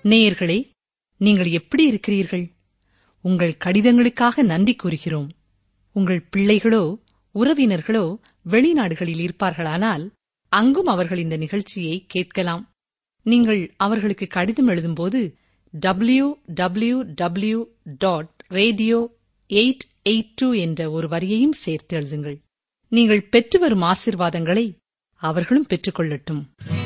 நேயர்களே நீங்கள் எப்படி இருக்கிறீர்கள் உங்கள் கடிதங்களுக்காக நன்றி கூறுகிறோம் உங்கள் பிள்ளைகளோ உறவினர்களோ வெளிநாடுகளில் இருப்பார்களானால் அங்கும் அவர்கள் இந்த நிகழ்ச்சியை கேட்கலாம் நீங்கள் அவர்களுக்கு கடிதம் எழுதும்போது W W W dot radio eight eight two என்ற ஒரு வரியையும் சேர்த்து எழுதுங்கள் நீங்கள் பெற்று வரும் ஆசிர்வாதங்களை அவர்களும் பெற்றுக்கொள்ளட்டும்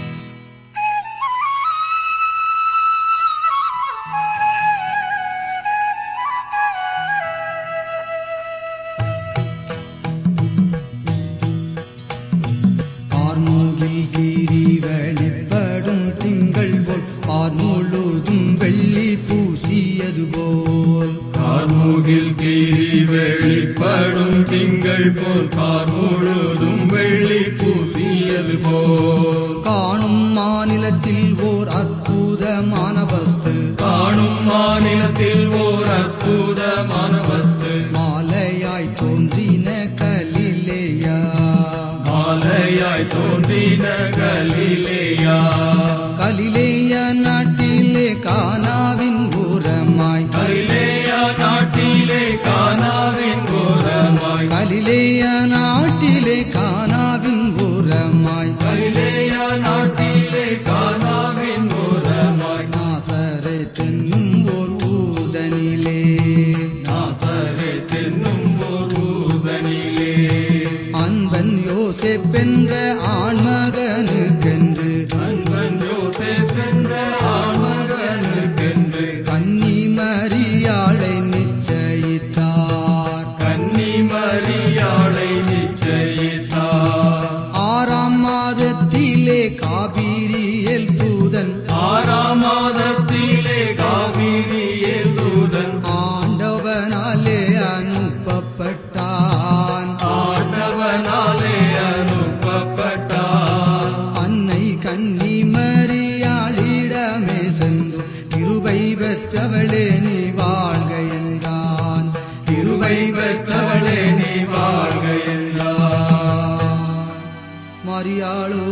ஆர்மூகில் கீரி வெளிப்படும் திங்கள் போல் ஆர் முழுதும் வெள்ளி பூசியது போல் கார்முகில் கீறி வெளிப்படும் திங்கள் போல் கார் முழுதும் வெள்ளி பூசியது போல் காணும் மாநிலத்தில் ஓர் அற்புதமான வஸ்து காணும் மாநிலத்தில் ஓர் அற்புதமான வஸ்து மாலையாய் தோன்றின கலிலேயா மாலையாய் தோன்றின கலிலேயா கலிலேய நாட்டிலே கானாவின் ஓரமாய் கலிலேயா நாட்டிலே கானாவின் கோரமாய் கலிலேய நாட்டிலே கானாவின் ஓரமாய் கலிலேயா நாட்டிலே கானாவின் கோரமாய் நாசரே தென்னும் ஓர் ஊதனிலே நாசரே தென்னும் ஓர் ஊதனிலே அன்பன் யோசேப்பென்ற ஆண்மகனுக்கென்று அன்பன் யோசேப் என்ற ஆண்மகனுக்கென்று கன்னி மரியாளை நிச்சயித்தார் கன்னி மரியாளை நிச்சயித்தார் ஆறாம் மாதத்திலே காபீரியல் தூதன் ஆறாம் மாதத்திலே காவிரியில் தூதன் ஆண்டவனாலே அனுப்பப்பட்டான் ஆண்டவனாலே அனுப்பப்பட்டார் அன்னை கன்னி மரியாளிடமே சென்று கிருபை பெற்றவளே நீ வாழ்க என்றான் கிருபை பெற்றவளே நீ வாழ்க என்றார் மரியாளோ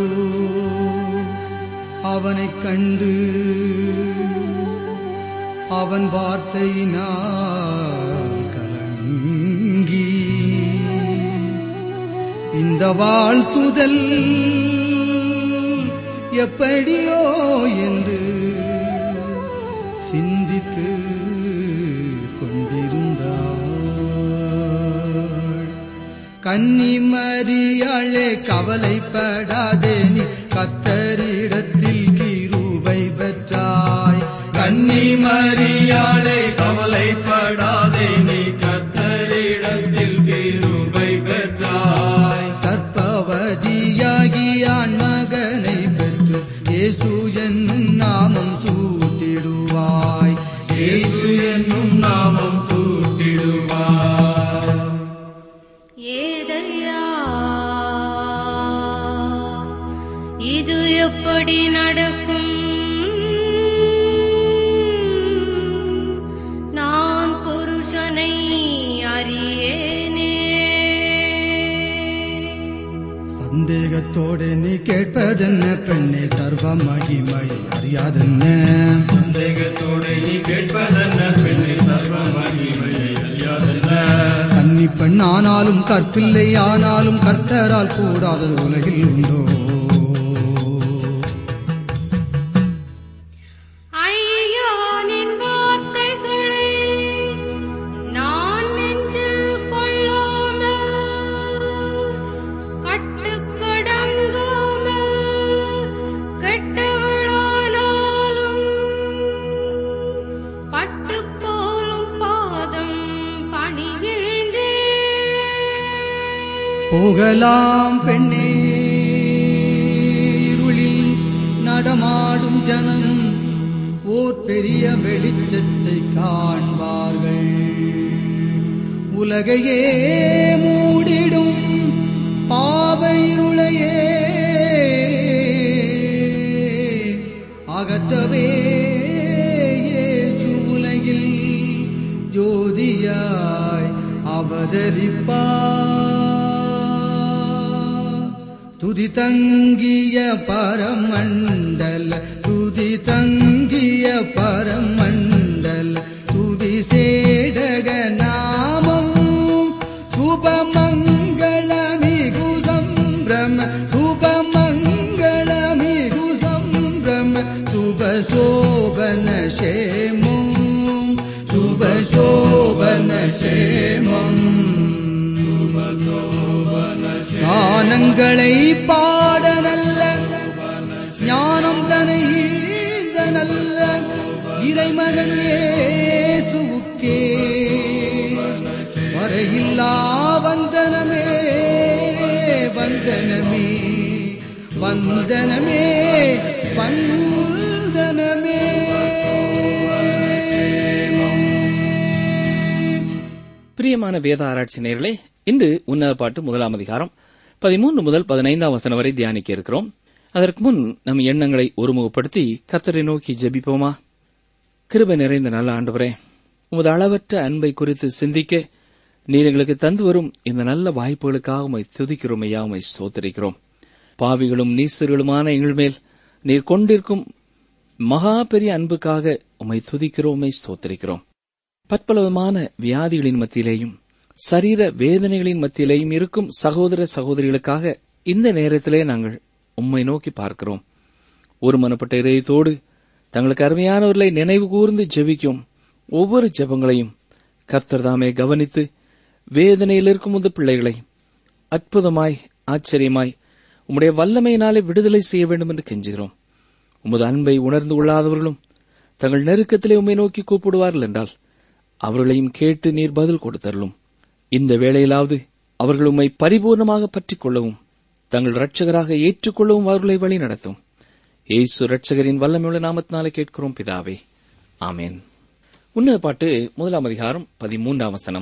அவனைக் கண்டு அவன் வார்த்தையினால் கலங்கி இந்த வாழ்த்துதல் எப்படியோ என்று சிந்தித்து கொண்டிருந்தாள் கன்னி மரியாளே கவலைப்படாதே நீ கத்தரிடத்தில் கிருபை பெற்றாய் கன்னி மரியாளே கவலைப்படாதே நீ கத்தரிடத்தில் கிருபை பெற்றாய் கற்பவதியாகி ஆண் மகனை பெற்று இயேசு என்னும் நாமம் சூட்டிடுவாய் இயேசு என்னும் நாமம் சூட்டிடுவார் ஏதையா இது எப்படி நடக்கும் நான் புருஷனை அறியேனே சந்தேகத்தோடு நீ கேட்பதென்ன பெண்ணே சர்வ மகிமை அறியாதென்ன சந்தேகத்தோடு நீ கேட்பதென்ன பெண்ணை சர்வ மகிமையை அறியாதென்ன கன்னி பெண் ஆனாலும் கற்பில்லை ஆனாலும் கர்த்தரால் கூடாதது உலகில் உண்டோ ஐயோ நின் வார்த்தைகளை நான் நெஞ்சில் கொள்ளாமல் கட்டுக்கடங்காமல் கெட்டவளானாலும் பட்டுப் போலும் பாதம் பணிகின்றேன் போகலாம் பெண்ணே இருளில் நடமாடும் ஜனம் ஓர் பெரிய வெளிச்சத்தை காண்பார்கள் உலகையே மூடிடும் பாவ இருளையே அகற்றவே இயேசு உலகில் ஜோதியாய் அவதரிப்பார் துதி தங்கிய பரமண்டல துதி துதி தங்கிய பரமண்டல் துதி சேடக நாமம் சுபமங்களமிகு சம்பிரம சுபமங்களமிகு சம்பிரம சுபசோபன சேமம் சுபசோபன சேமம் கானங்களை பாட நல்ல ஞானம் தனை ஈந்த நல்ல இறைமகன் இயேசுவுக்கே வரையில்லா வந்தனமே வந்தனமே வந்தனமே வந்தனமே பிரியமான வேத ஆராய்ச்சி நேர்களே இன்று உன்னத பாட்டு முதலாம் அதிகாரம் பதிமூன்று முதல் பதினைந்தாம் வசனம் வரை தியானிக்க இருக்கிறோம் அதற்கு முன் நம் எண்ணங்களை ஒருமுகப்படுத்தி கர்த்தரை நோக்கி ஜெபிப்போமா கிருபை நிறைந்த நல்ல ஆண்டவரே உமது அளவற்ற அன்பை குறித்து சிந்திக்க நீர் எங்களுக்கு தந்து வரும் இந்த நல்ல வாய்ப்புகளுக்காக உமை துதிக்கிறோம் ஐயா உமை ஸ்தோத்தரிக்கிறோம் பாவிகளும் நீசர்களுமான எங்கள் மேல் நீர் கொண்டிருக்கும் மகா பெரிய அன்புக்காக உமை துதிக்கிறோம் உமை ஸ்தோத்தரிக்கிறோம் பற்பலவிதமான வியாதிகளின் மத்தியிலேயும் சரீர வேதனைகளின் மத்தியிலேயும் இருக்கும் சகோதர சகோதரிகளுக்காக இந்த நேரத்திலே நாங்கள் உம்மை நோக்கி பார்க்கிறோம் ஒருமனப்பட்ட இதயத்தோடு தங்களுக்கு அருமையானவர்களை நினைவு கூர்ந்து ஜெபிக்கும் ஒவ்வொரு ஜெபங்களையும் கர்த்தர் தாமே கவனித்து வேதனையில் இருக்கும் இந்த பிள்ளைகளை அற்புதமாய் ஆச்சரியமாய் உம்முடைய வல்லமையினாலே விடுதலை செய்ய வேண்டும் என்று கெஞ்சுகிறோம் உமது அன்பை உணர்ந்து கொள்ளாதவர்களும் தங்கள் நெருக்கத்திலே உம்மை நோக்கி கூப்பிடுவார்கள் என்றால் அவர்களையும் கேட்டு நீர் பதில் கொடுத்தருளும் இந்த வேளையிலாவது அவர்கள் உம்மை பரிபூர்ணமாக பற்றிக் கொள்ளவும் தங்கள் இரட்சகராக ஏற்றுக்கொள்ளவும் அவர்களை வழி நடத்தும் ஏசு இரட்சகரின் வல்லமையுள்ள நாமத்தினாலே கேட்கிறோம் பிதாவே ஆமேன் உன்னத பாட்டு முதலாம் அதிகாரம் பதிமூன்றாம் வசனம்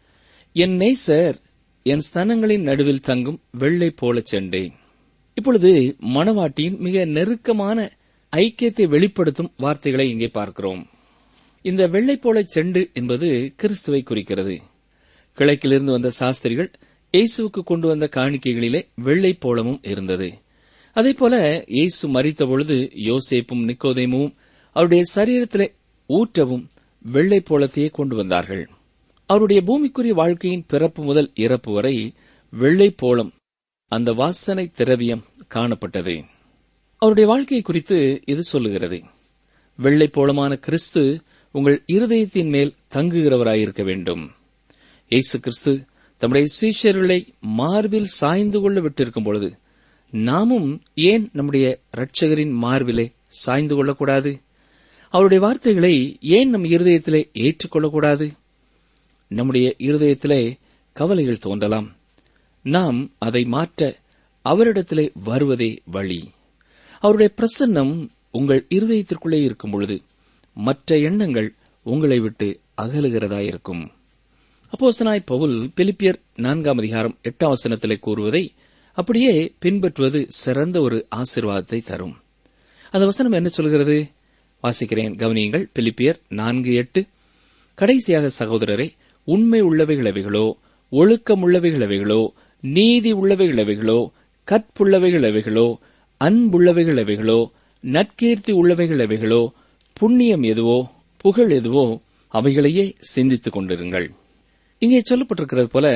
என் நேசர் என் ஸ்தனங்களின் நடுவில் தங்கும் வெள்ளை போலச் சென்றேன் இப்பொழுது மணவாட்டியின் மிக நெருக்கமான ஐக்கியத்தை வெளிப்படுத்தும் வார்த்தைகளை இங்கே பார்க்கிறோம் இந்த வெள்ளை போல செண்டு என்பது கிறிஸ்துவை குறிக்கிறது கிழக்கிலிருந்து வந்த சாஸ்திரிகள் இயேசுவுக்கு கொண்டு வந்த காணிக்கைகளிலே வெள்ளை போலமும் இருந்தது அதேபோல இயேசு மறித்த பொழுது யோசேப்பும் நிக்கோதேமும் அவருடைய சரீரத்திலே ஊற்றவும் வெள்ளை போலத்தையே கொண்டு வந்தார்கள் அவருடைய பூமிக்குரிய வாழ்க்கையின் பிறப்பு முதல் இறப்பு வரை வெள்ளை போலம் அந்த வாசனை திரவியம் காணப்பட்டது அவருடைய வாழ்க்கையை குறித்து இது சொல்லுகிறது வெள்ளை போலமான கிறிஸ்து உங்கள் இருதயத்தின் மேல் தங்குகிறவராயிருக்க வேண்டும் இயேசு கிறிஸ்து தம்முடைய சீஷர்களை மார்பில் சாய்ந்து கொள்ள விட்டிருக்கும் பொழுது நாமும் ஏன் நம்முடைய இரட்சகரின் மார்பிலே சாய்ந்து கொள்ளக்கூடாது அவருடைய வார்த்தைகளை ஏன் நம் இருதயத்திலே ஏற்றுக்கொள்ளக்கூடாது நம்முடைய இருதயத்திலே கவலைகள் தோன்றலாம் நாம் அதை மாற்ற அவரிடத்திலே வருவதே வழி அவருடைய பிரசன்னம் உங்கள் இருதயத்திற்குள்ளே இருக்கும் பொழுது மற்ற எண்ணங்கள் உங்களை விட்டு அகலுகிறதாயிருக்கும் அப்போசனாய் பவுல் பிலிப்பியர் நான்காம் அதிகாரம் எட்டாம் வசனத்திலே கூறுவதை அப்படியே பின்பற்றுவது சிறந்த ஒரு ஆசிர்வாதத்தை தரும் அந்த வசனம் என்ன சொல்கிறது வாசிக்கிறேன் கவனியுங்கள் பிலிப்பியர் நான்கு எட்டு கடைசியாக சகோதரரே உண்மை உள்ளவைகளவைகளோ ஒழுக்கமுள்ளவைகளவைகளோ நீதி உள்ளவைகளவைகளோ கற்புள்ளவைகளவைகளோ அன்புள்ளவைகளவைகளோ நற்கீர்த்தி உள்ளவைகளவைகளோ புண்ணியம் எதுவோ புகழ் எதுவோ அவைகளையே சிந்தித்துக் கொண்டிருங்கள் இங்கே சொல்லப்பட்டிருக்கிறது போல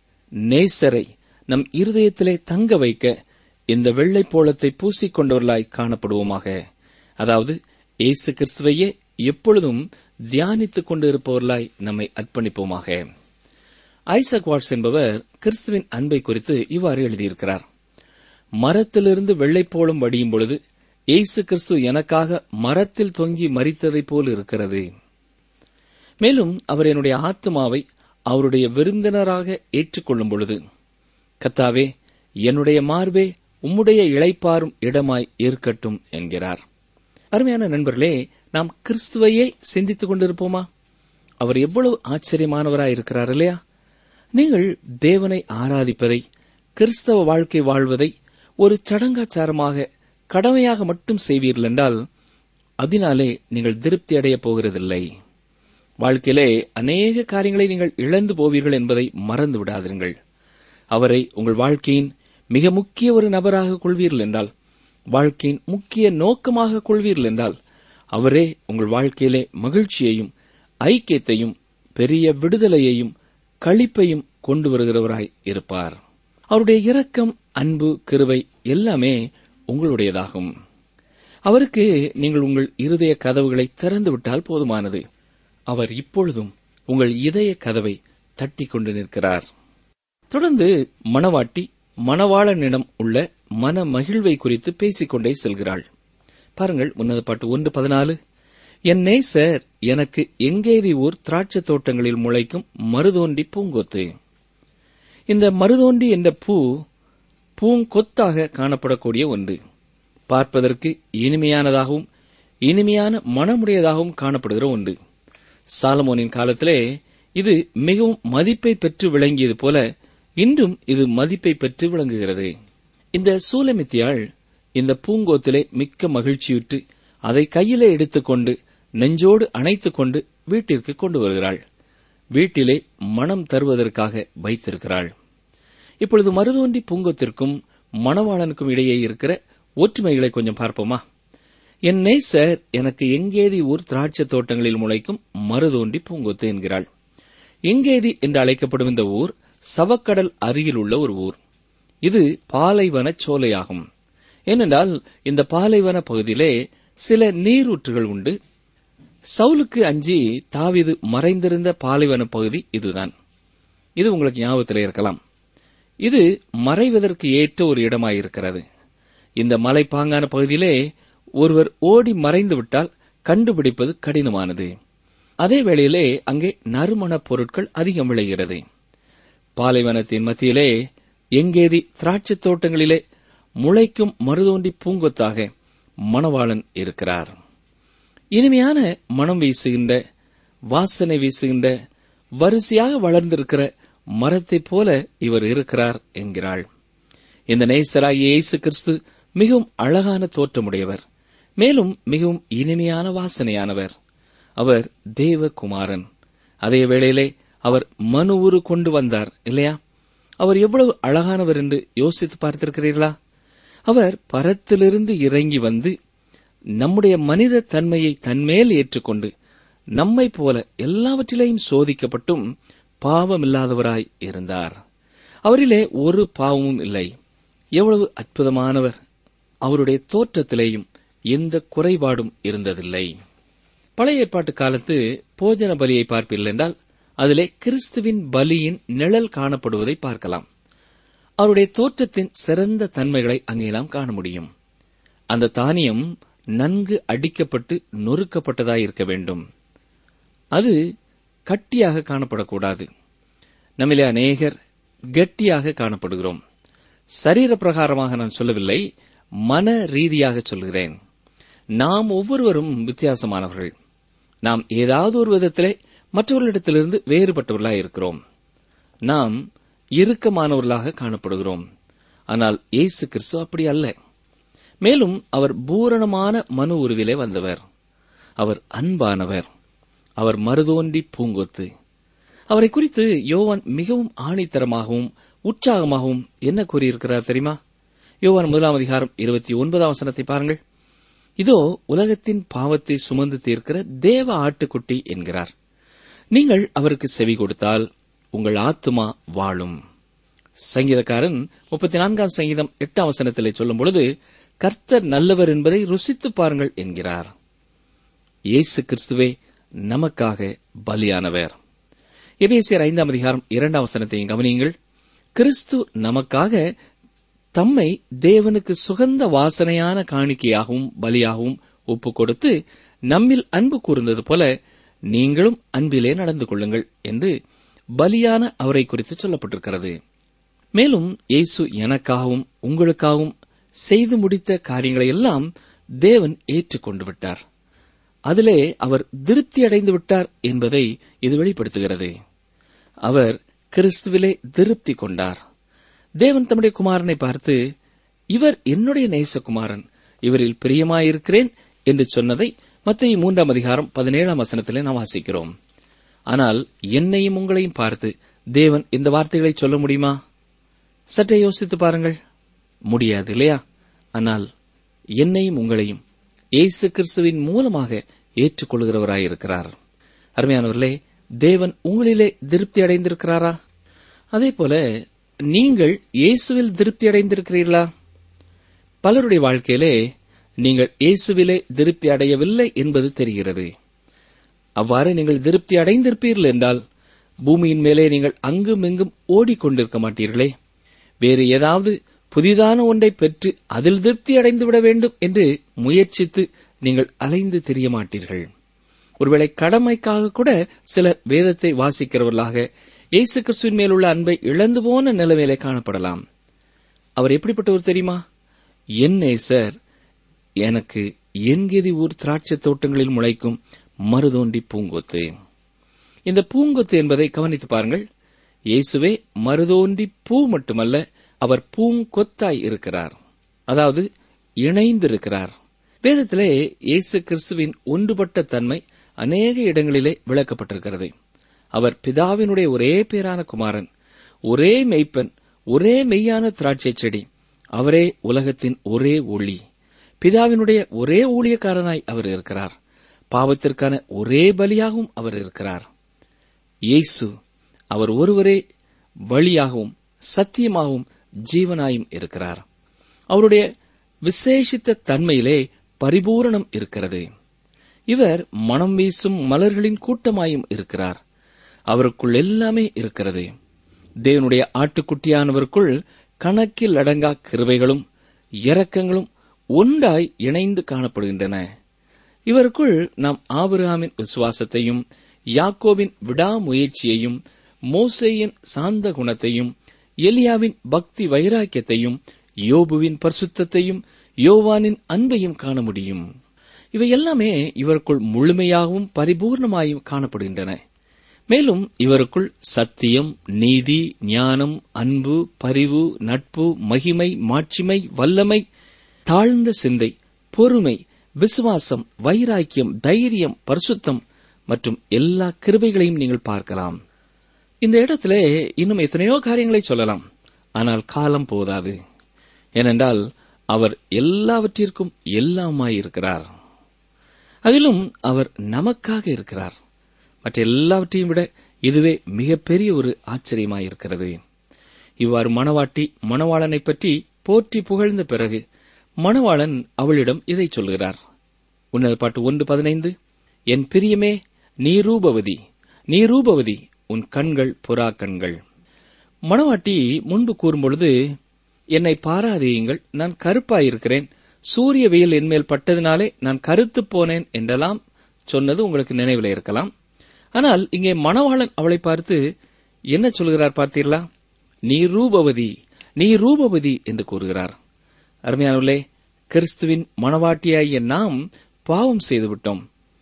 நேசரை நம் இருதயத்திலே தங்க வைக்க இந்த வெள்ளை போலத்தை பூசிக்கொண்டவர்களாய் காணப்படுவோமாக அதாவது இயேசு கிறிஸ்துவையே எப்பொழுதும் தியானித்துக் கொண்டிருப்பவர்களாய் நம்மை அர்ப்பணிப்போமாக ஐசக் வாட்ஸ் என்பவர் கிறிஸ்துவின் அன்பை குறித்து இவ்வாறு எழுதியிருக்கிறார் மரத்திலிருந்து வெள்ளைப்போளம் வடியும் பொழுது இயேசு கிறிஸ்து எனக்காக மரத்தில் தொங்கி மறித்ததைப் போல் இருக்கிறது மேலும் அவர் என்னுடைய ஆத்மாவை அவருடைய விருந்தினராக ஏற்றுக்கொள்ளும் பொழுது கத்தாவே என்னுடைய மார்பே உம்முடைய இளைப்பாரும் இடமாய் இருக்கட்டும் என்கிறார் அருமையான நண்பர்களே நாம் கிறிஸ்துவையே சிந்தித்துக் கொண்டிருப்போமா அவர் எவ்வளவு ஆச்சரியமானவராய் இருக்கிறார் இல்லையா நீங்கள் தேவனை ஆராதிப்பதை கிறிஸ்தவ வாழ்க்கை வாழ்வதை ஒரு சடங்காச்சாரமாக கடமையாக மட்டும் செய்வீர்கள் என்றால் அதனாலே நீங்கள் திருப்தி அடையப் போகிறதில்லை வாழ்க்கையிலே அநேக காரியங்களை நீங்கள் இழந்து போவீர்கள் என்பதை மறந்து விடாதீர்கள் அவரை உங்கள் வாழ்க்கையின் மிக முக்கிய ஒரு நபராக கொள்வீர்கள் என்றால் வாழ்க்கையின் முக்கிய நோக்கமாக கொள்வீர்கள் என்றால் அவரே உங்கள் வாழ்க்கையிலே மகிழ்ச்சியையும் ஐக்கியத்தையும் பெரிய விடுதலையையும் களிப்பையும் கொண்டு வருகிறவராய் இருப்பார் அவருடைய இரக்கம் அன்பு கிருபை எல்லாமே உங்களுடையதாகும் அவருக்கு நீங்கள் உங்கள் இருதய கதவுகளை திறந்துவிட்டால் போதுமானது அவர் இப்பொழுதும் உங்கள் இதய கதவை தட்டிக் கொண்டு நிற்கிறார் தொடர்ந்து மணவாட்டி மணவாளனிடம் உள்ள மன மகிழ்வை குறித்து பேசிக்கொண்டே செல்கிறாள் பாருங்கள் உன்னத பாட்டு ஒன்று பதினாலு என் நேசர் எனக்கு எங்கேதி ஊர் திராட்சை தோட்டங்களில் முளைக்கும் மருதோண்டி பூங்கொத்து இந்த மருதோண்டி என்ற பூ பூங்கொத்தாக காணப்படக்கூடிய ஒன்று பார்ப்பதற்கு இனிமையானதாகவும் இனிமையான மனமுடையதாகவும் காணப்படுகிற ஒன்று சாலமோனின் காலத்திலே இது மிகவும் மதிப்பை பெற்று விளங்கியது போல இன்றும் இது மதிப்பை பெற்று விளங்குகிறது இந்த சூலமித்தியாள் இந்த பூங்கோத்திலே மிக்க மகிழ்ச்சியுற்று அதை கையிலே எடுத்துக்கொண்டு நெஞ்சோடு அணைத்துக் கொண்டு வீட்டிற்கு கொண்டு வருகிறாள் வீட்டிலே மனம் தருவதற்காக வைத்திருக்கிறாள் இப்பொழுது மருதோண்டி பூங்கொத்திற்கும் மணவாளனுக்கும் இடையே இருக்கிற ஒற்றுமைகளை கொஞ்சம் பார்ப்போமா என் நேசர் எனக்கு எங்கேதி ஊர் திராட்சை தோட்டங்களில் முளைக்கும் மருதோண்டி பூங்கொத்து என்கிறாள் எங்கேதி என்று அழைக்கப்படும் இந்த ஊர் சவக்கடல் அருகில் உள்ள ஒரு ஊர் இது பாலைவன சோலையாகும் ஏனென்றால் இந்த பாலைவன பகுதியிலே சில நீரூற்றுகள் உண்டு சவுலுக்கு அஞ்சி தாவிது மறைந்திருந்த பாலைவன பகுதி இதுதான் இது உங்களுக்கு ஞாபகத்தில் இருக்கலாம் இது மறைவதற்கு ஏற்ற ஒரு இடமாயிருக்கிறது இந்த மலைப்பாங்கான பகுதியிலே ஒருவர் ஓடி மறைந்து விட்டால் கண்டுபிடிப்பது கடினமானது அதே வேளையிலே அங்கே நறுமணப் பொருட்கள் அதிகம் விளைகிறது பாலைவனத்தின் மத்தியிலே எங்கேதி திராட்சைத் தோட்டங்களிலே முளைக்கும் மருதோண்டி பூங்கொத்தாக மணவாளன் இருக்கிறார் இனிமையான மனம் வீசுகின்ற வாசனை வீசுகின்ற வரிசையாக வளர்ந்திருக்கிற மரத்தைப் போல இவர் இருக்கிறார் என்கிறாள் இந்த நேசராகிய இயேசு கிறிஸ்து மிகவும் அழகான தோற்றமுடையவர் மேலும் மிகவும் இனிமையான வாசனையானவர் அவர் தேவகுமாரன் அதே வேளையிலே அவர் மனு உரு கொண்டு வந்தார் இல்லையா அவர் எவ்வளவு அழகானவர் என்று யோசித்து பார்த்திருக்கிறீர்களா அவர் பரத்திலிருந்து இறங்கி வந்து நம்முடைய மனித தன்மையை தன்மேல் ஏற்றுக்கொண்டு நம்மை போல எல்லாவற்றிலேயும் சோதிக்கப்பட்டும் பாவமில்லாதவராய் இருந்தார் அவரிலே ஒரு பாவமும் இல்லை எவ்வளவு அற்புதமானவர் அவருடைய தோற்றத்திலேயும் எந்த குறைபாடும் இருந்ததில்லை பழைய ஏற்பாட்டு காலத்து போஜன பலியை பார்ப்பீர்கள் என்றால் அதிலே கிறிஸ்துவின் பலியின் நிழல் காணப்படுவதை பார்க்கலாம் அவருடைய தோற்றத்தின் சிறந்த தன்மைகளை அங்கே நாம் காண முடியும் அந்த தானியம் நன்கு அடிக்கப்பட்டு நொறுக்கப்பட்டதாய் இருக்க வேண்டும் அது கட்டியாக காணப்படக்கூடாது நம்மிலே அநேகர் கெட்டியாக காணப்படுகிறோம் சரீர பிரகாரமாக நான் சொல்லவில்லை மன ரீதியாக சொல்கிறேன் நாம் ஒவ்வொருவரும் வித்தியாசமானவர்கள் நாம் ஏதாவது ஒரு விதத்திலே மற்றவர்களிடத்திலிருந்து வேறுபட்டவர்களாக இருக்கிறோம் நாம் இறுக்கமானவர்களாக காணப்படுகிறோம் ஆனால் இயேசு கிறிஸ்து அப்படி அல்ல மேலும் அவர் பூரணமான மனு உருவிலே வந்தவர் அவர் அன்பானவர் அவர் மருதோண்டி பூங்கொத்து அவரை குறித்து யோவான் மிகவும் ஆணித்தரமாகவும் உற்சாகமாகவும் என்ன கூறியிருக்கிறார் தெரியுமா யோவான் முதலாம் அதிகாரம் இருபத்தி ஒன்பதாம் வசனத்தை பாருங்கள் இதோ உலகத்தின் பாவத்தை சுமந்து தீர்க்கிற தேவ ஆட்டுக்குட்டி என்கிறார் நீங்கள் அவருக்கு செவி கொடுத்தால் உங்கள் ஆத்துமா வாழும் சங்கீதக்காரன் முப்பத்தி நான்காம் சங்கீதம் எட்டாம் வசனத்திலே சொல்லும் பொழுது கர்த்தர் நல்லவர் என்பதை ருசித்து பாருங்கள் என்கிறார் இயேசு கிறிஸ்துவே நமக்காக பலியானவர் எபேசியர் ஐந்தாம் அதிகாரம் இரண்டாம் வசனத்தையும் கவனியுங்கள் கிறிஸ்து நமக்காக தம்மை தேவனுக்கு சுகந்த வாசனையான காணிக்கையாகவும் பலியாகவும் ஒப்புக் கொடுத்து நம்மில் அன்பு கூர்ந்தது போல நீங்களும் அன்பிலே நடந்து கொள்ளுங்கள் என்று பலியான அவரை குறித்து சொல்லப்பட்டிருக்கிறது மேலும் இயேசு எனக்காகவும் உங்களுக்காகவும் செய்து முடித்த காரியங்களை எல்லாம் தேவன் ஏற்றுக்கொண்டு விட்டார் அதிலே அவர் திருப்தி அடைந்து விட்டார் என்பதை இது வெளிப்படுத்துகிறது அவர் கிறிஸ்துவிலே திருப்தி கொண்டார் தேவன் தம்முடைய குமாரனை பார்த்து இவர் என்னுடைய நேசகுமாரன் இவரில் பிரியமாயிருக்கிறேன் என்று சொன்னதை மத்திய மூன்றாம் அதிகாரம் பதினேழாம் வசனத்திலே நாம் வாசிக்கிறோம் ஆனால் என்னையும் உங்களையும் பார்த்து தேவன் இந்த வார்த்தைகளை சொல்ல முடியுமா சற்றே யோசித்து பாருங்கள் முடியாது இல்லையா ஆனால் என்னையும் உங்களையும் இயேசு கிறிஸ்துவின் மூலமாக ஏற்றுக்கொள்கிறவராயிருக்கிறார் அருமையானவர்களே தேவன் உங்களிலே திருப்தி அடைந்திருக்கிறாரா அதே போல நீங்கள் இயேசுவில் திருப்தி அடைந்திருக்கிறீர்களா பலருடைய வாழ்க்கையிலே நீங்கள் இயேசுவிலே திருப்தி அடையவில்லை என்பது தெரிகிறது அவ்வாறு நீங்கள் திருப்தி அடைந்திருப்பீர்கள் என்றால் பூமியின் மேலே நீங்கள் அங்கும் இங்கும் ஓடிக்கொண்டிருக்க மாட்டீர்களே வேறு ஏதாவது புதிதான ஒன்றை பெற்று அதில் திருப்தி அடைந்து விட வேண்டும் என்று முயற்சித்து நீங்கள் அலைந்து தெரிய மாட்டீர்கள் ஒருவேளை கடமைக்காக கூட சிலர் வேதத்தை வாசிக்கிறவர்களாக இயேசு கிறிஸ்துவின் மேலுள்ள அன்பை இழந்து போன நிலைமையிலே காணப்படலாம் அவர் எப்படிப்பட்டவர் தெரியுமா என் நேசர் எனக்கு என்கெதி ஊர் திராட்சை தோட்டங்களில் முளைக்கும் மருதோண்டி பூங்கொத்து இந்த பூங்கொத்து என்பதை கவனித்து பாருங்கள் இயேசுவே மருதோண்டி பூ மட்டுமல்ல அவர் பூங்கொத்தாய் இருக்கிறார் அதாவது இணைந்திருக்கிறார் வேதத்திலே இயேசு கிறிஸ்துவின் ஒன்றுபட்ட தன்மை அநேக இடங்களிலே விளக்கப்பட்டிருக்கிறது அவர் பிதாவினுடைய ஒரே பேரான குமாரன் ஒரே மெய்ப்பன் ஒரே மெய்யான திராட்சை செடி அவரே உலகத்தின் ஒரே ஒளி பிதாவினுடைய ஒரே ஊழியக்காரனாய் அவர் இருக்கிறார் பாவத்திற்கான ஒரே பலியாகவும் அவர் இருக்கிறார் இயேசு அவர் ஒருவரே வழியாகவும் சத்தியமாகவும் ஜீவனாயும் இருக்கிறார் அவருடைய விசேஷித்த தன்மையிலே பரிபூரணம் இருக்கிறது இவர் மனம் வீசும் மலர்களின் கூட்டமாயும் இருக்கிறார் அவருக்குள் எல்லாமே இருக்கிறது தேவனுடைய ஆட்டுக்குட்டியானவருக்குள் கணக்கில் அடங்கா கிருபைகளும் இரக்கங்களும் ஒன்றாய் இணைந்து காணப்படுகின்றன இவருக்குள் நாம் ஆபிரகாமின் விசுவாசத்தையும் யாக்கோபின் விடாமுயற்சியையும் மோசேயின் சாந்த குணத்தையும் எலியாவின் பக்தி வைராக்கியத்தையும் யோபுவின் பரிசுத்தத்தையும் யோவானின் அன்பையும் காண முடியும் இவை எல்லாமே இவருக்குள் முழுமையாகவும் பரிபூர்ணமாயும் காணப்படுகின்றன மேலும் இவருக்குள் சத்தியம் நீதி ஞானம் அன்பு பரிவு நட்பு மகிமை மாட்சிமை வல்லமை தாழ்ந்த சிந்தை பொறுமை விசுவாசம் வைராக்கியம் தைரியம் பரிசுத்தம் மற்றும் எல்லா கிருபைகளையும் நீங்கள் பார்க்கலாம் இந்த இடத்திலே இன்னும் எத்தனையோ காரியங்களை சொல்லலாம் ஆனால் காலம் போதாது ஏனென்றால் அவர் எல்லாவற்றிற்கும் எல்லாமாயிருக்கிறார் அதிலும் அவர் நமக்காக இருக்கிறார் மற்ற எல்லாவற்றையும் விட இதுவே மிகப்பெரிய ஒரு ஆச்சரியமாயிருக்கிறது இவ்வாறு மணவாட்டி மணவாளனை பற்றி போற்றி புகழ்ந்த பிறகு மணவாளன் அவளிடம் இதை சொல்கிறார் உன்னத பாட்டு ஒன்று பதினைந்து என் பிரியமே நீ ரூபவதி நீ ரூபவதி உன் கண்கள் புறா கண்கள் மணவாட்டி முன்பு கூறும்பொழுது என்னை பாராதியுங்கள் நான் கருப்பாயிருக்கிறேன் சூரிய வெயில் என்மேல் பட்டதினாலே நான் கருத்துப் போனேன் என்றெல்லாம் சொன்னது உங்களுக்கு நினைவில் இருக்கலாம் ஆனால் இங்கே மணவாளன் அவளை பார்த்து என்ன சொல்கிறார் பார்த்தீர்களா நீ ரூபவதி நீ ரூபவதி என்று கூறுகிறார் அருமையானவர்களே கிறிஸ்துவின் மணவாட்டியாகிய நாம் பாவம் செய்துவிட்டோம்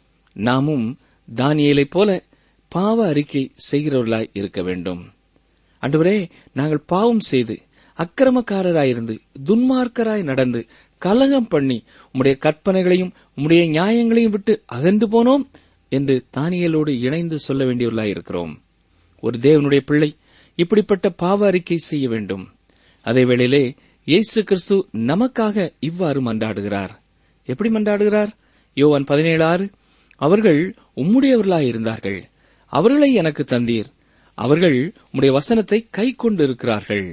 நாமும் தானியேலைப் போல பாவ அறிக்கை செய்கிறவர்களாய் இருக்க வேண்டும் அன்றுவரே நாங்கள் பாவம் செய்து அக்கிரமக்காரராயிருந்து துன்மார்க்கராய் நடந்து கலகம் பண்ணி உம்முடைய கற்பனைகளையும் உம்முடைய நியாயங்களையும் விட்டு அகன்று போனோம் என்று தானியலோடு இணைந்து சொல்ல வேண்டியவர்களாய் இருக்கிறோம் ஒரு தேவனுடைய பிள்ளை இப்படிப்பட்ட பாவ அறிக்கை செய்ய வேண்டும் அதே வேளையிலே இயேசு கிறிஸ்து நமக்காக இவ்வாறு மன்றாடுகிறார் எப்படி மன்றாடுகிறார் யோவான் பதினேழு ஆறு அவர்கள் உம்முடையவர்களாய் இருந்தார்கள் அவர்களை எனக்கு தந்தீர் அவர்கள் உம்முடைய வசனத்தை கை கொண்டிருக்கிறார்கள்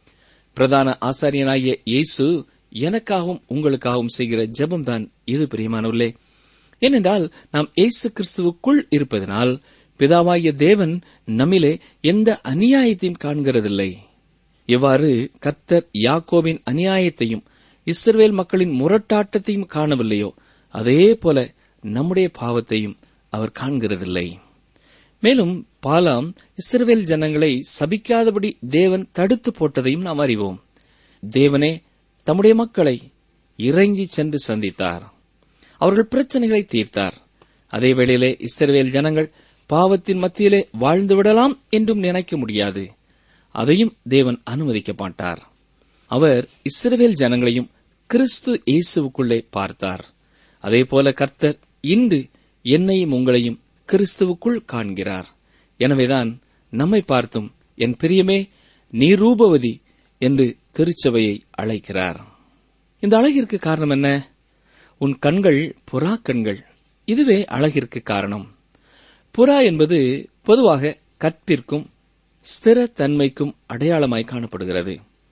பிரதான ஆசாரியனாகிய இயேசு எனக்காகவும் உங்களுக்காகவும் செய்கிற ஜெபம்தான் இது பிரியமானவர்களே ஏனென்றால் நாம் இயேசு கிறிஸ்துவுக்குள் இருப்பதனால் பிதாவாகிய தேவன் நம்மிலே எந்த அநியாயத்தையும் காண்கிறதில்லை எவ்வாறு கர்த்தர் யாக்கோபின் அநியாயத்தையும் இஸ்ரவேல் மக்களின் முரட்டாட்டத்தையும் காணவில்லையோ அதே போல நம்முடைய பாவத்தையும் அவர் காண்கிறதில்லை மேலும் பாலாம் இஸ்ரவேல் ஜனங்களை சபிக்காதபடி தேவன் தடுத்து போட்டதையும் நாம் அறிவோம் தேவனே தம்முடைய மக்களை இறங்கி சென்று சந்தித்தார் அவர்கள் பிரச்சனைகளை தீர்த்தார் அதே வேளையிலே இஸ்ரவேல் ஜனங்கள் பாவத்தின் மத்தியிலே வாழ்ந்து விடலாம் என்றும் நினைக்க முடியாது அதையும் தேவன் அனுமதிக்க மாட்டார் அவர் இஸ்ரவேல் ஜனங்களையும் கிறிஸ்து இயேசுவுக்குள்ளே பார்த்தார் அதேபோல கர்த்தர் இன்று என்னையும் உங்களையும் கிறிஸ்துவுக்குள் காண்கிறார் எனவேதான் நம்மை பார்த்தும் என் பிரியமே நீ ரூபவதி என்று திருச்சபையை அழைக்கிறார் இந்த அழகிற்கு காரணம் என்ன உன் கண்கள் புறா கண்கள் இதுவே அழகிற்கு காரணம் புறா என்பது பொதுவாக கற்பிற்கும் ஸ்திரத்தன்மைக்கும் அடையாளமாய் காணப்படுகிறது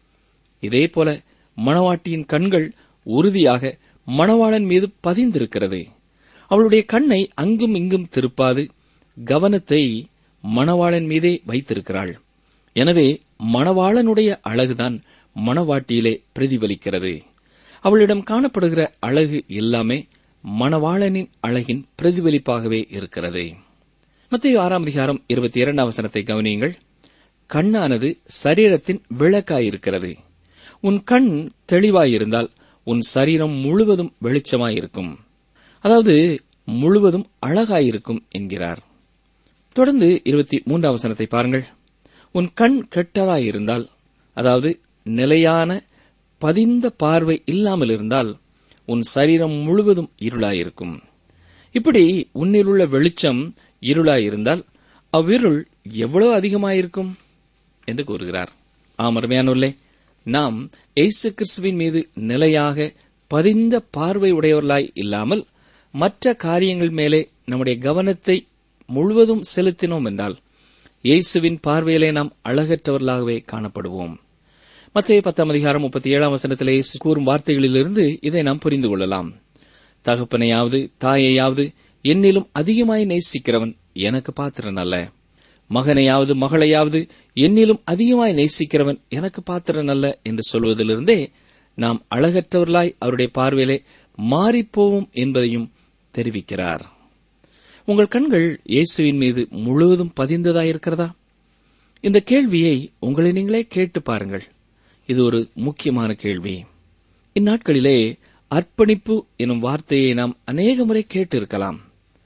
இதேபோல மணவாட்டியின் கண்கள் உறுதியாக மணவாளன் மீது பதிந்திருக்கிறது அவளுடைய கண்ணை அங்கும் இங்கும் திருப்பாது கவனத்தை மணவாளன் மீதே வைத்திருக்கிறாள் எனவே மணவாளனுடைய அழகுதான் மணவாட்டியிலே பிரதிபலிக்கிறது அவளிடம் காணப்படுகிற அழகு எல்லாமே மணவாளனின் அழகின் பிரதிபலிப்பாகவே இருக்கிறது மத்திய ஆறாம் அதிகாரம் இருபத்தி இரண்டாம் வசனத்தை கவனியுங்கள் கண்ணானது சரீரத்தின் விளக்காயிருக்கிறது உன் கண் தெளிவாயிருந்தால் உன் சரீரம் முழுவதும் வெளிச்சமாயிருக்கும் அதாவது முழுவதும் அழகாயிருக்கும் என்கிறார் தொடர்ந்து இருபத்தி மூன்றாம் வசனத்தை பாருங்கள் உன் கண் கெட்டதாயிருந்தால் அதாவது நிலையான பதிந்த பார்வை இல்லாமல் இருந்தால் உன் சரீரம் முழுவதும் இருளாயிருக்கும் இப்படி உன்னிலுள்ள வெளிச்சம் இருளாயிருந்தால் அவ்விருள் எவ்வளவு அதிகமாயிருக்கும் என்று கூறுகிறார் ஆமருமையானுள்ளே நாம் இயேசு கிறிஸ்துவின் மீது நிலையாக பதிந்த பார்வை உடையவர்களாய் இல்லாமல் மற்ற காரியங்கள் மேலே நம்முடைய கவனத்தை முழுவதும் செலுத்தினோம் என்றால் இயேசுவின் பார்வையிலே நாம் அழகற்றவர்களாகவே காணப்படுவோம் மத்திய பத்தாம் அதிகாரம் முப்பத்தி ஏழாம் வசனத்திலே இயேசு கூறும் வார்த்தைகளிலிருந்து இதை நாம் புரிந்து கொள்ளலாம் தகப்பனையாவது தாயையாவது என்னிலும் அதிகமாய் நேசிக்கிறவன் எனக்கு பாத்திரன் அல்ல மகனையாவது மகளையாவது என்னிலும் அதிகமாய் நேசிக்கிறவன் எனக்கு பாத்திரன் அல்ல என்று சொல்வதிலிருந்தே நாம் அழகற்றவர்களாய் அவருடைய பார்வையிலே மாறிப்போவோம் என்பதையும் தெரிவிக்கிறார் உங்கள் கண்கள் இயேசுவின் மீது முழுவதும் பதிந்ததாயிருக்கிறதா இந்த கேள்வியை உங்களை நீங்களே கேட்டு பாருங்கள் இது ஒரு முக்கியமான கேள்வி இந்நாட்களிலே அர்ப்பணிப்பு எனும் வார்த்தையை நாம் அநேக முறை கேட்டிருக்கலாம்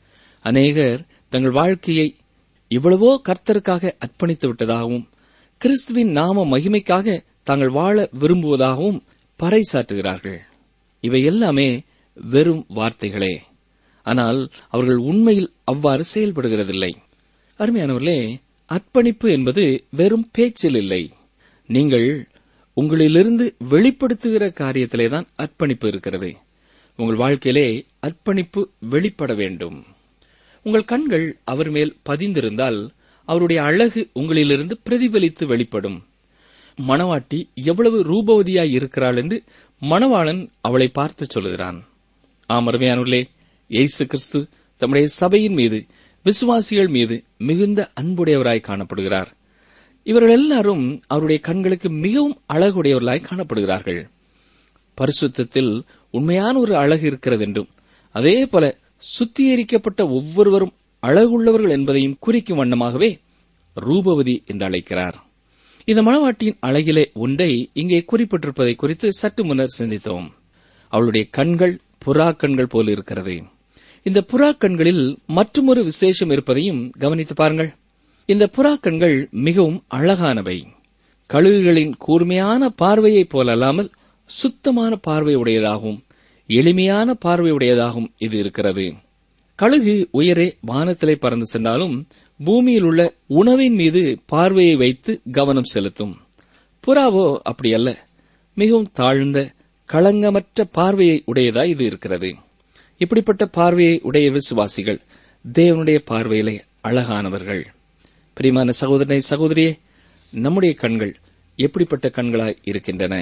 அநேகர் தங்கள் வாழ்க்கையை எவ்வளவோ கர்த்தருக்காக அர்ப்பணித்து விட்டதாகவும் கிறிஸ்துவின் நாம மகிமைக்காக தாங்கள் வாழ விரும்புவதாகவும் பறைசாற்றுகிறார்கள் இவை எல்லாமே வெறும் வார்த்தைகளே ஆனால் அவர்கள் உண்மையில் அவ்வாறு செயல்படுகிறதில்லை அருமையானவர்களே அர்ப்பணிப்பு என்பது வெறும் பேச்சில் இல்லை நீங்கள் உங்களிலிருந்து வெளிப்படுத்துகிற காரியத்திலேதான் அர்ப்பணிப்பு இருக்கிறது உங்கள் வாழ்க்கையிலே அர்ப்பணிப்பு வெளிப்பட வேண்டும் உங்கள் கண்கள் அவர் மேல் பதிந்திருந்தால் அவருடைய அழகு உங்களிலிருந்து பிரதிபலித்து வெளிப்படும் மணவாட்டி எவ்வளவு ரூபவதியாய் இருக்கிறாள் என்று மணவாளன் அவளை பார்த்து சொல்லுகிறான் ஆமருமையானுள்ளே இயேசு கிறிஸ்து தம்முடைய சபையின் மீது விசுவாசிகள் மீது மிகுந்த அன்புடையவராய் காணப்படுகிறார் இவர்கள் எல்லாரும் அவருடைய கண்களுக்கு மிகவும் அழகுடையவர்களாய் காணப்படுகிறார்கள் பரிசுத்தத்தில் உண்மையான ஒரு அழகு இருக்கிறது என்றும் அதே போல சுத்திகரிக்கப்பட்ட ஒவ்வொருவரும் அழகுள்ளவர்கள் என்பதையும் குறிக்கும் வண்ணமாகவே ரூபவதி என்று அழைக்கிறார் இந்த மணவாட்டியின் அழகிலே ஒன்றை இங்கே குறிப்பிட்டிருப்பதை குறித்து சற்று முன்னர் சிந்தித்தோம் அவளுடைய கண்கள் புறா கண்கள் போல் இருக்கிறது இந்த புறா கண்களில் மற்றுமொரு விசேஷம் இருப்பதையும் கவனித்து பாருங்கள் இந்த புறா கண்கள் மிகவும் அழகானவை கழுகுகளின் கூர்மையான பார்வையைப் போலல்லாமல் சுத்தமான பார்வை உடையதாகவும் எளிமையான பார்வை உடையதாகவும் இது இருக்கிறது கழுகு உயரே வானத்திலே பறந்து சென்றாலும் பூமியில் உள்ள உணவின் மீது பார்வையை வைத்து கவனம் செலுத்தும் புறாவோ அப்படியல்ல மிகவும் தாழ்ந்த களங்கமற்ற பார்வையை உடையதாய் இது இருக்கிறது இப்படிப்பட்ட பார்வையை உடைய விசுவாசிகள் தேவனுடைய பார்வையிலே அழகானவர்கள் பிரியமான சகோதரனை சகோதரியே நம்முடைய கண்கள் எப்படிப்பட்ட கண்களாய் இருக்கின்றன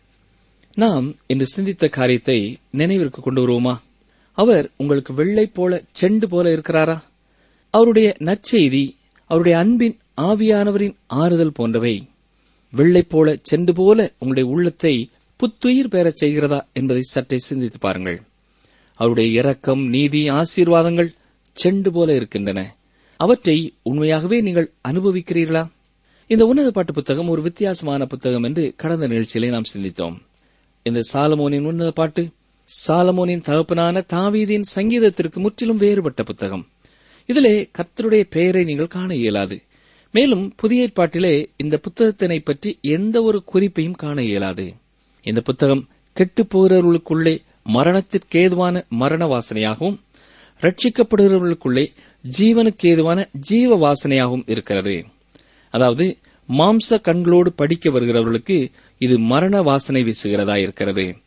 நாம் இன்று சிந்தித்த காரியத்தை நினைவிற்கு கொண்டு வருவோமா அவர் உங்களுக்கு வெள்ளை போல செண்டு போல இருக்கிறாரா அவருடைய நற்செய்தி அவருடைய அன்பின் ஆவியானவரின் ஆறுதல் போன்றவை வெள்ளை போல செண்டு போல உங்களுடைய உள்ளத்தை புத்துயிர் பெறச் செய்கிறதா என்பதை சற்றே சிந்தித்து பாருங்கள் அவருடைய இரக்கம் நீதி ஆசீர்வாதங்கள் செண்டு போல இருக்கின்றன அவற்றை உண்மையாகவே நீங்கள் அனுபவிக்கிறீர்களா இந்த உன்னத பாட்டு புத்தகம் ஒரு வித்தியாசமான புத்தகம் என்று கடந்த நிகழ்ச்சியிலே நாம் சிந்தித்தோம் இந்த சாலமோனின் உன்னத பாட்டு சாலமோனின் தகப்பனான தாவீதின் சங்கீதத்திற்கு முற்றிலும் வேறுபட்ட புத்தகம் இதிலே கர்த்தருடைய பெயரை நீங்கள் காண இயலாது மேலும் புதிய ஏற்பாட்டிலே இந்த புத்தகத்தினை பற்றி எந்த ஒரு குறிப்பையும் காண இயலாது இந்த புத்தகம் கெட்டுப் போகிறவர்களுக்குள்ளே மரணத்திற்கேதுவான மரண வாசனையாகவும் ரட்சிக்கப்படுகிறவர்களுக்குள்ளே ஜீவனுக்கு ஏதுவான ஜீவ வாசனையாகவும் இருக்கிறது அதாவது மாம்ச கண்களோடு படிக்க வருகிறவர்களுக்கு இது மரண வாசனை வீசுகிறதா இருக்கிறது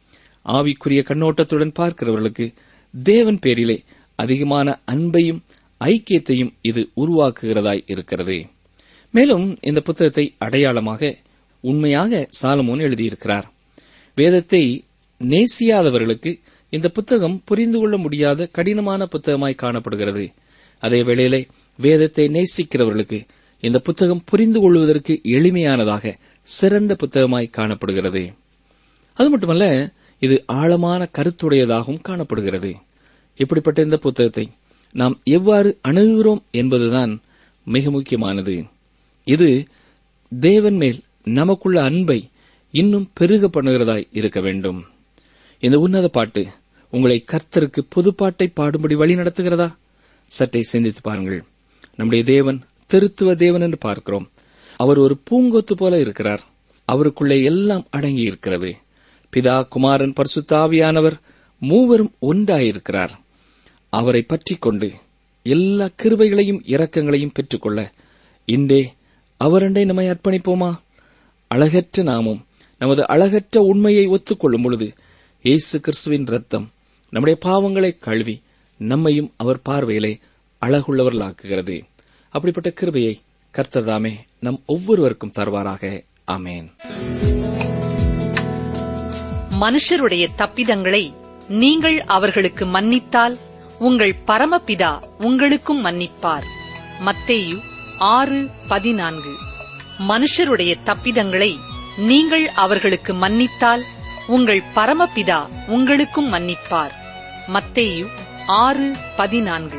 ஆவிக்குரிய கண்ணோட்டத்துடன் பார்க்கிறவர்களுக்கு தேவன் பேரிலே அதிகமான அன்பையும் ஐக்கியத்தையும் இது உருவாக்குகிறதாய் இருக்கிறது மேலும் இந்த புத்தகத்தை அடையாளமாக உண்மையாக சாலமோன் எழுதியிருக்கிறார் வேதத்தை நேசியாதவர்களுக்கு இந்த புத்தகம் புரிந்து கொள்ள முடியாத கடினமான புத்தகமாய் காணப்படுகிறது அதே வேளையிலே வேதத்தை நேசிக்கிறவர்களுக்கு இந்த புத்தகம் புரிந்து கொள்வதற்கு எளிமையானதாக சிறந்த புத்தகமாய் காணப்படுகிறது அது மட்டுமல்ல இது ஆழமான கருத்துடையதாகவும் காணப்படுகிறது இப்படிப்பட்ட இந்த புத்தகத்தை நாம் எவ்வாறு அணுகுகிறோம் என்பதுதான் மிக முக்கியமானது இது தேவன் மேல் நமக்குள்ள அன்பை இன்னும் பெருக பண்ணுகிறதாய் இருக்க வேண்டும் இந்த உன்னத பாட்டு உங்களை கர்த்தருக்கு புதுப்பாட்டை பாடும்படி வழி நடத்துகிறதா சற்றே சிந்தித்து பாருங்கள் நம்முடைய தேவன் திருத்துவ தேவன் என்று பார்க்கிறோம் அவர் ஒரு பூங்கொத்து போல இருக்கிறார் அவருக்குள்ளே எல்லாம் அடங்கி இருக்கிறது பிதா குமாரன் பரிசுத்தாவியானவர் மூவரும் ஒன்றாயிருக்கிறார் அவரை பற்றிக் கொண்டு எல்லா கிருபைகளையும் இரக்கங்களையும் பெற்றுக்கொள்ள இன்றே அவரண்டை நம்மை அர்ப்பணிப்போமா அழகற்ற நாமும் நமது அழகற்ற உண்மையை ஒத்துக்கொள்ளும் பொழுது இயேசு கிறிஸ்துவின் ரத்தம் நம்முடைய பாவங்களை கழுவி நம்மையும் அவர் பார்வையிலே அழகுள்ளவர்களாக்குகிறது அப்படிப்பட்ட கிருபையை கர்த்தர்தாமே நம் ஒவ்வொருவருக்கும் தருவாராக ஆமேன் மனுஷருடைய தப்பிதங்களை நீங்கள் அவர்களுக்கு மன்னித்தால் உங்கள் பரமபிதா உங்களுக்கும் மன்னிப்பார் மத்தேயு ஆறு பதினான்கு மனுஷருடைய தப்பிதங்களை நீங்கள் அவர்களுக்கு மன்னித்தால் உங்கள் பரமபிதா உங்களுக்கும் மன்னிப்பார் மத்தேயு ஆறு பதினான்கு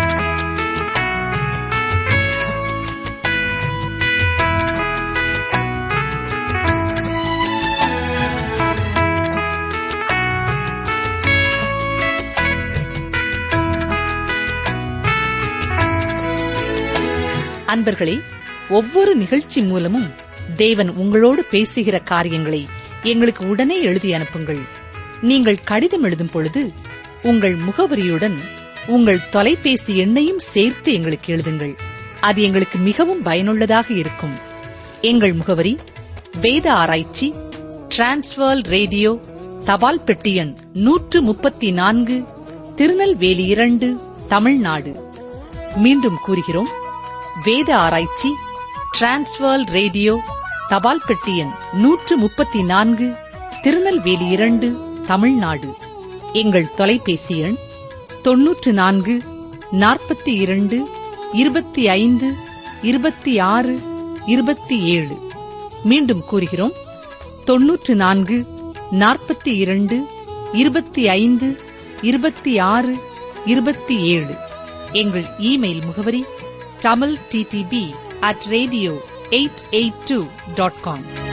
அன்பர்களே ஒவ்வொரு நிகழ்ச்சி மூலமும் தேவன் உங்களோடு பேசுகிற காரியங்களை எங்களுக்கு உடனே எழுதி அனுப்புங்கள் நீங்கள் கடிதம் எழுதும் பொழுது உங்கள் முகவரியுடன் உங்கள் தொலைபேசி எண்ணையும் சேர்த்து எங்களுக்கு எழுதுங்கள் அது எங்களுக்கு மிகவும் பயனுள்ளதாக இருக்கும் எங்கள் முகவரி வேத ஆராய்ச்சி டிரான்ஸ்வர் ரேடியோ தபால் பெட்டி எண் நூற்று முப்பத்தி நான்கு திருநெல்வேலி இரண்டு தமிழ்நாடு மீண்டும் கூறுகிறோம் வேத ஆராய்ச்சி டிரான்ஸ்வர் ரேடியோ தபால் பெட்டி எண் நூற்று முப்பத்தி நான்கு திருநெல்வேலி இரண்டு தமிழ்நாடு எங்கள் தொலைபேசி எண் தொன்னூற்று நான்கு நாற்பத்தி இரண்டு இருபத்தி ஐந்து இருபத்தி ஆறு இருபத்தி ஏழு மீண்டும் கூறுகிறோம் தொன்னூற்று நான்கு நாற்பத்தி இரண்டு இருபத்தி ஐந்து இருபத்தி ஆறு இருபத்தி ஏழு எங்கள் இமெயில் முகவரி Tamil DTP at radio eight eight two dot com